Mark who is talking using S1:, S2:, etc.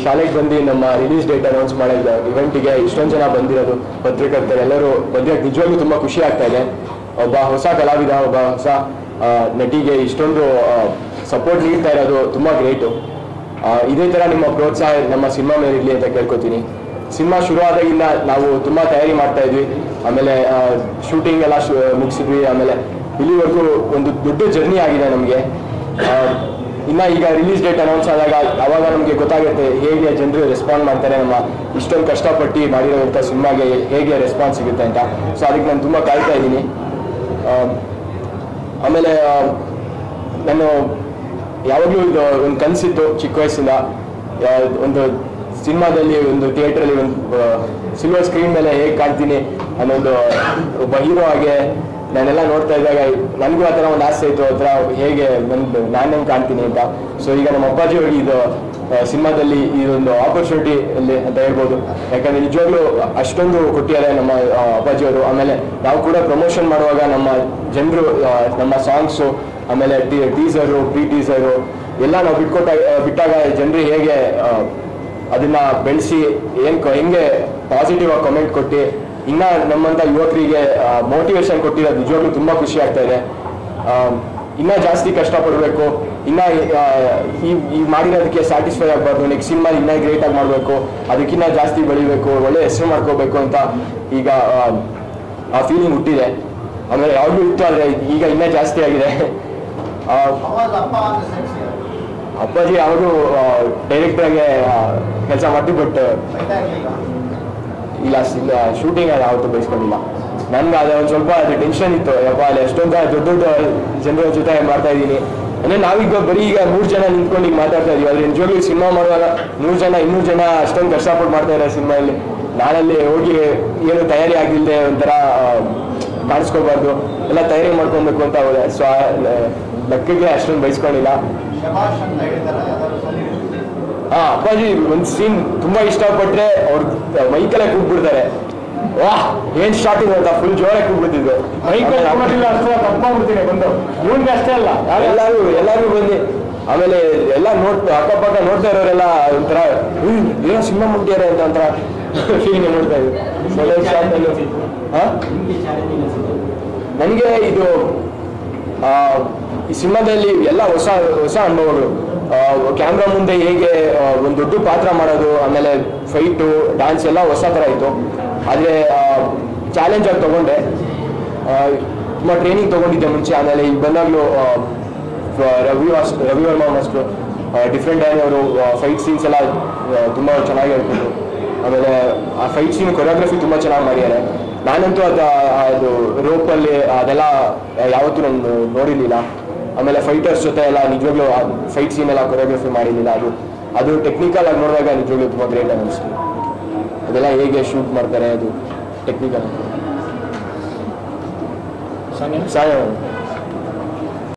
S1: ಶಾಲೆಗೆ ಬಂದು ನಮ್ಮ ರಿಲೀಸ್ ಡೇಟ್ ಅನೌನ್ಸ್ ಮಾಡಿದ ಇವೆಂಟಿಗೆ ಇಷ್ಟೊಂದು ಜನ ಬಂದಿರೋದು ಪತ್ರಕರ್ತರು ಎಲ್ಲರೂ ಬಂದಿರೋದು ನಿಜವಾಗ್ಲೂ ತುಂಬ ಖುಷಿ ಆಗ್ತಾ ಇದೆ ಒಬ್ಬ ಹೊಸ ಕಲಾವಿದ ಒಬ್ಬ ಹೊಸ ಆ, ನಟಿಗೆ ಇಷ್ಟೊಂದು ಸಪೋರ್ಟ್ ನೀಡ್ತಾ ಇರೋದು ತುಂಬ ಗ್ರೇಟು ಇದೇ ಥರ ನಿಮ್ಮ ಪ್ರೋತ್ಸಾಹ ನಮ್ಮ ಸಿನಿಮಾ ಮೇಲೆ ಇರಲಿ ಅಂತ ಕೇಳ್ಕೊತೀನಿ ಸಿನಿಮಾ ಶುರು ಆದಾಗಿಂದ ನಾವು ತುಂಬ ತಯಾರಿ ಮಾಡ್ತಾ ಇದ್ವಿ ಆಮೇಲೆ ಶೂಟಿಂಗ್ ಎಲ್ಲ ಶು ಮುಗಿಸಿದ್ವಿ ಆಮೇಲೆ ಇಲ್ಲಿವರೆಗೂ ಒಂದು ದೊಡ್ಡ ಜರ್ನಿ ಆಗಿದೆ ನಮಗೆ ಇನ್ನು ಈಗ ರಿಲೀಸ್ ಡೇಟ್ ಅನೌನ್ಸ್ ಆದಾಗ ಅವಾಗ ನಮಗೆ ಗೊತ್ತಾಗುತ್ತೆ ಹೇಗೆ ಜನರು ರೆಸ್ಪಾಂಡ್ ಮಾಡ್ತಾರೆ ನಮ್ಮ ಇಷ್ಟೊಂದು ಕಷ್ಟಪಟ್ಟು ಮಾಡಿರೋಂಥ ಸಿನಿಮಾಗೆ ಹೇಗೆ ರೆಸ್ಪಾನ್ಸ್ ಸಿಗುತ್ತೆ ಅಂತ ಸೊ ಅದಕ್ಕೆ ನಾನು ತುಂಬ ಕಾಯ್ತಾ ಇದ್ದೀನಿ ಆಮೇಲೆ ಆ, ನಾನು ಯಾವಾಗಲೂ ಇದು ಒಂದು ಕನಸಿತ್ತು ಚಿಕ್ಕ ವಯಸ್ಸಿಂದ ಯಾ- ಒಂದು ಸಿನಿಮಾದಲ್ಲಿ ಒಂದು ಥಿಯೇಟ್ರಲ್ಲಿ ಒಂದು ಸಿಲ್ವರ್ ಸ್ಕ್ರೀನ್ ಮೇಲೆ ಹೇಗೆ ಕಾಣ್ತೀನಿ ಅನ್ನೋದು ಒಬ್ಬ ಹೀರೋ ಆಗಿ ನಾನೆಲ್ಲ ನೋಡ್ತಾ ಇದ್ದಾಗ ನನಗೂ ಆ ಥರ ಒಂದು ಆಸೆ ಇತ್ತು ಆ ಥರ ಹೇಗೆ ನಂದು ನಾನು ಹೆಂಗೆ ಕಾಣ್ತೀನಿ ಅಂತ ಸೊ ಈಗ ನಮ್ಮ ಅಪ್ಪಾಜಿ ಅವ್ರಿಗೆ ಇದು ಸಿನಿಮಾದಲ್ಲಿ ಇದೊಂದು ಆಪರ್ಚುನಿಟಿ ಅಲ್ಲಿ ಅಂತ ಹೇಳ್ಬೋದು ಯಾಕಂದ್ರೆ ನಿಜವಾಗ್ಲೂ ಅಷ್ಟೊಂದು ಕೊಟ್ಟಿದ್ದಾರೆ ನಮ್ಮ ಆ, ಅಪ್ಪಾಜಿಯವರು ಆಮೇಲೆ ನಾವು ಕೂಡ ಪ್ರಮೋಷನ್ ಮಾಡುವಾಗ ನಮ್ಮ ಜನರು ನಮ್ಮ ಸಾಂಗ್ಸು ಆಮೇಲೆ ಟೀಸರು ಪ್ರೀ ಟೀಸರು ಎಲ್ಲ ನಾವು ಬಿಟ್ಕೊಟ್ಟಾಗ ಬಿಟ್ಟಾಗ ಜನರು ಹೇಗೆ ಆ, ಅದನ್ನ ಬೆಳೆಸಿ ಏನ್ ಕ- ಹೆಂಗೆ ಪಾಸಿಟಿವ್ ಆಗಿ ಕಮೆಂಟ್ ಕೊಟ್ಟು ಇನ್ನ ನಮ್ಮಂತ ಯುವಕರಿಗೆ ಮೋಟಿವೇಶನ್ ಕೊಟ್ಟಿರೋದು ನಿಜವಾಗ್ಲೂ ತುಂಬಾ ಖುಷಿ ಆಗ್ತಾ ಇದೆ ಆ, ಇನ್ನ ಜಾಸ್ತಿ ಕಷ್ಟಪಡಬೇಕು ಇನ್ನ ಆ, ಈ ಈ ಮಾಡಿರೋದಕ್ಕೆ ಸ್ಯಾಟಿಸ್ಫೈ ಆಗಬಾರ್ದು ನೆಕ್ಸ್ಟ್ ಸಿನಿಮಾ ಇನ್ನ ಗ್ರೇಟ್ ಆಗಿ ಮಾಡಬೇಕು ಅದಕ್ಕಿಂತ ಜಾಸ್ತಿ ಬೆಳಿಬೇಕು ಒಳ್ಳೆ ಹೆಸರು ಮಾಡ್ಕೋಬೇಕು ಅಂತ ಈಗ ಆ, ಆ ಫೀಲಿಂಗ್ ಹುಟ್ಟಿದೆ ಆಮೇಲೆ ಯಾವಾಗಲೂ ಇತ್ತು ಆದರೆ ಈಗ ಇನ್ನೂ ಜಾಸ್ತಿ ಆಗಿದೆ ಆ, ಅಪ್ಪಾಜಿ ಅವರು ಡೈರೆಕ್ಟರ್ಗೆ ಕೆಲಸ ಮಾಡ್ತೀವಿ ಬಟ್ ಇಲ್ಲ ಇಲ್ಲ ಶೂಟಿಂಗ್ ಯಾವತ್ತೂ ಬಯಸ್ಕೊಂಡಿಲ್ಲ ನನ್ಗೆ ಅದು ಒಂದು ಸ್ವಲ್ಪ ಅದು ಟೆನ್ಷನ್ ಇತ್ತು ಯಪ್ಪ ಅಲ್ಲಿ ಎಷ್ಟೊಂದು ದೊಡ್ಡ ದೊಡ್ಡ ಜನರ ಜೊತೆ ಮಾಡ್ತಾ ಇದ್ದೀನಿ ಅಂದ್ರೆ ನಾವೀಗ ಬರೀ ಈಗ ಮೂರು ಜನ ನಿಂತ್ಕೊಂಡು ಈಗ ಮಾತಾಡ್ತಾ ಇದೀವಿ ಆದ್ರೆ ನಿಜವಾಗ್ಲೂ ಸಿನಿಮಾ ಮಾಡುವಾಗ ನೂರು ಜನ ಇನ್ನೂರು ಜನ ಅಷ್ಟೊಂದು ಕಷ್ಟಪಟ್ಟು ಮಾಡ್ತಾ ಇದ್ದಾರೆ ಸಿನಿಮಾದಲ್ಲಿ ನಾನಲ್ಲಿ ಹೋಗಿ ಏನು ತಯಾರಿ ಆಗಿಲ್ಲದೆ ಒಂಥರ ಆ, ಕಾಣಿಸ್ಕೋಬಾರ್ದು ಎಲ್ಲ ತಯಾರಿ ಮಾಡ್ಕೊಬೇಕು ಅಂತ ಹೋದೆ ಸೊ ಲೆಕ್ಕಕ್ಕೆ ಅಷ್ಟೊಂದು ಬಯಸ್ಕೊಂಡಿಲ್ಲ ಹಾ ಅಪ್ಪಾಜಿ ಒಂದ್ ಸೀನ್ ತುಂಬಾ ಇಷ್ಟಪಟ್ರೆ ಅವ್ರ ಮೈಕಲ್ಲೇ ಕೂಗ್ಬಿಡ್ತಾರೆ ವಾಹ್ ಏನ್ ಸ್ಟಾರ್ಟಿಂಗ್ ಅಂತ ಫುಲ್ ಜೋರಾಗಿ ಕೂಗ್ಬಿಡ್ತಿದ್ರು
S2: ಮೈಕಲ್ ಕೊಡೋದಿಲ್ಲ ಅಷ್ಟೇ ತಪ್ಪಾಗ್ಬಿಡ್ತೀನಿ ಬಂದು ಇವನ್ಗೆ ಅಷ್ಟೇ ಅಲ್ಲ
S1: ಎಲ್ಲಾರು ಎಲ್ಲಾರು ಬಂದು ಆಮೇಲೆ ಎಲ್ಲ ನೋಡ್ ಅಕ್ಕಪಕ್ಕ ನೋಡ್ತಾ ಇರೋರೆಲ್ಲ ಒಂಥರ "ಹ್ಮ್, ಏನೋ ಸಿನಿಮಾ ಮುಟ್ಟಿಯಾರೆ ಅಂತ ಒಂಥರ ಫೀಲಿಂಗ್ ನೋಡ್ತಾ ಇದ್ರು ಸೊಳ್ಳೆ ಶಾಟ್ ಅಲ್ಲಿ ಹಾ ನನಗೆ ಇದು ಆ, ಈ ಸಿನಿಮಾದಲ್ಲಿ ಎಲ್ಲ ಹೊಸ ಹೊಸ ಅನುಭವಗಳು ಕ್ಯಾಮ್ರಾ ಮುಂದೆ ಹೇಗೆ ಆ, ಒಂದು ದೊಡ್ಡ ಪಾತ್ರ ಮಾಡೋದು ಆಮೇಲೆ ಫೈಟು ಡ್ಯಾನ್ಸ್ ಎಲ್ಲ ಹೊಸ ಥರ ಇತ್ತು ಆದರೆ ಚಾಲೆಂಜ್ ಆಗಿ ತಗೊಂಡೆ ಆ, ತುಂಬ ಟ್ರೈನಿಂಗ್ ತಗೊಂಡಿದ್ದೆ ಮುಂಚೆ ಆಮೇಲೆ ಈಗ ಬಂದಾಗಲೂ Ravi was Ravi Varma master different ಆಗಿ ಅವರು ಫೈಟ್ ಸೀನ್ಸ್ ಎಲ್ಲ ಆ, ತುಂಬ ಚೆನ್ನಾಗಿ ಹೇಳ್ತಿದ್ರು ಆಮೇಲೆ ಆ ಫೈಟ್ ಸೀನ್ ಕೊರಿಯೋಗ್ರಫಿ ತುಂಬ ಚೆನ್ನಾಗಿ ಮಾಡಿದ್ದಾರೆ ನಾನಂತೂ ಅದು ಅದು ರೋಪಲ್ಲಿ ಅದೆಲ್ಲ ಯಾವತ್ತೂ ನಾನು ನೋಡಿರಲಿಲ್ಲ ಆಮೇಲೆ ಫೈಟರ್ಸ್ ಜೊತೆ ಎಲ್ಲ ನಿಜವಾಗ್ಲೂ ಫೈಟ್ ಸೀನ್ ಎಲ್ಲ ಕೊರಿಯೋಗ್ರಫಿ ಮಾಡಿರಲಿಲ್ಲ ಅದು ಅದು ಟೆಕ್ನಿಕಲ್ ಆಗಿ ನೋಡಿದಾಗ ನಿಜವಾಗ್ಲೂ ತುಂಬ ಗ್ರೇಟ್ ಅನಿಸ್ತು ಅದೆಲ್ಲ ಹೇಗೆ ಶೂಟ್ ಮಾಡ್ತಾರೆ ಅದು ಟೆಕ್ನಿಕಲ್ ಸಾಯ